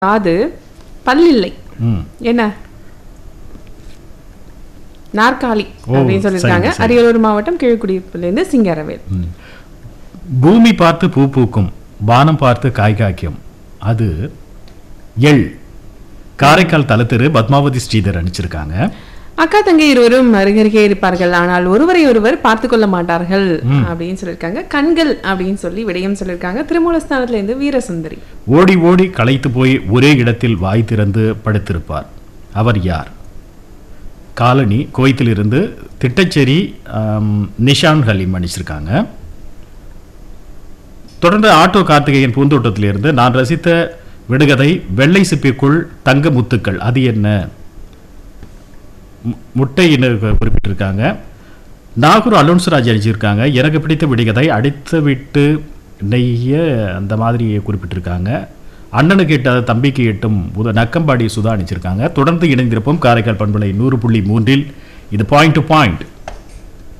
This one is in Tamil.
காது பல்லில்லை ம் என்ன நாற்காலி ஓ, அப்படின்னு சொல்லியிருக்காங்க சரிங்க, சரி. அரியலூர் மாவட்டம் கீழ்குடியிருப்பிலிருந்து சிங்கரவேல் ம். பூமி பார்த்து பூ பூக்கும் வானம் பார்த்து காய் காய்க்கும் அது எள் காரைக்கால் தலத்திரு பத்மாவதி ஸ்ரீதர் அனுப்பிச்சிருக்காங்க அக்கா தங்கை இருவரும் அருகருகே இருப்பார்கள் ஆனால் ஒருவரை ஒருவர் பார்த்து கொள்ள மாட்டார்கள் அப்படின்னு சொல்லியிருக்காங்க கண்கள் அப்படின்னு சொல்லி விடயம் சொல்லியிருக்காங்க திருமூலஸ்தானத்துல இருந்து வீரசுந்தரி ஓடி ஓடி களைத்து போய் ஒரே இடத்தில் வாய் திறந்து படுத்திருப்பார் அவர் யார் காலனி கோயத்திலிருந்து திட்டச்சேரி ஆம், நிஷான் ஹலீம் அனுப்பிச்சிருக்காங்க தொடர்ந்து ஆட்டோ கார்த்திகேயன் பூந்தோட்டத்திலிருந்து நான் ரசித்த விடுகதை வெள்ளை சிப்பிக்குள் தங்க முத்துக்கள் அது என்ன மு- முட்டை என்று கு- குறிப்பிட்டிருக்காங்க நாகூர் அலோன்ஸ்ராஜ் அடிச்சிருக்காங்க எனக்கு பிடித்த விடுகதை அடித்து விட்டு நெய்ய அந்த மாதிரி குறிப்பிட்டிருக்காங்க அண்ணனுக்கு எட்டாத தம்பிக்கு எட்டும் உத நக்கம்பாடி சுதா அணிச்சிருக்காங்க தொடர்ந்து இணைந்திருப்போம் காரைக்கால் பண்பலை நூறு புள்ளி மூன்றில் இது பாயிண்ட் டு பாயிண்ட்